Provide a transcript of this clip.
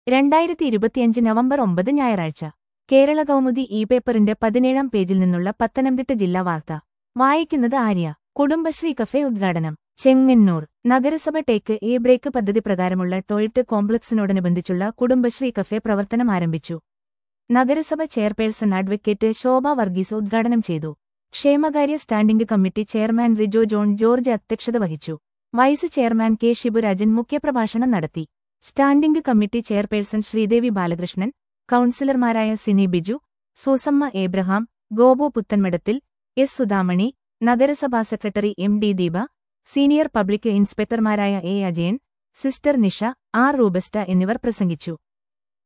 രണ്ടായിരത്തി ഇരുപത്തിയഞ്ച് നവംബർ ഒമ്പത് ഞായറാഴ്ച കേരള കൗമുദി ഇ പേപ്പറിന്റെ പതിനേഴാം പേജിൽ നിന്നുള്ള പത്തനംതിട്ട ജില്ലാ വാർത്ത വായിക്കുന്നത് ആര്യ കുടുംബശ്രീ കഫേ ഉദ്ഘാടനം ചെങ്ങന്നൂർ നഗരസഭ ടേക്ക് എ ബ്രേക്ക് പദ്ധതി പ്രകാരമുള്ള ടോയ്ലറ്റ് കോംപ്ലക്സിനോടനുബന്ധിച്ചുള്ള കുടുംബശ്രീ കഫേ പ്രവർത്തനം ആരംഭിച്ചു നഗരസഭ ചെയർപേഴ്സൺ അഡ്വക്കേറ്റ് ശോഭ വർഗീസ് ഉദ്ഘാടനം ചെയ്തു ക്ഷേമകാര്യ standing committee chairman Rijo John George അധ്യക്ഷത വഹിച്ചു വൈസ് ചെയർമാൻ കെ ശിബുരാജൻ മുഖ്യപ്രഭാഷണം നടത്തി standing committee chairperson Sreedevi Balakrishnan കൌൺസിലർമാരായ സിനി ബിജു സൂസമ്മ ഏബ്രഹാം ഗോപു പുത്തൻമടത്തിൽ എസ് സുധാമണി നഗരസഭാ സെക്രട്ടറി M D Deepa senior public ഇൻസ്പെക്ടർമാരായ A Ajayan sister Nisha R Robusta എന്നിവർ പ്രസംഗിച്ചു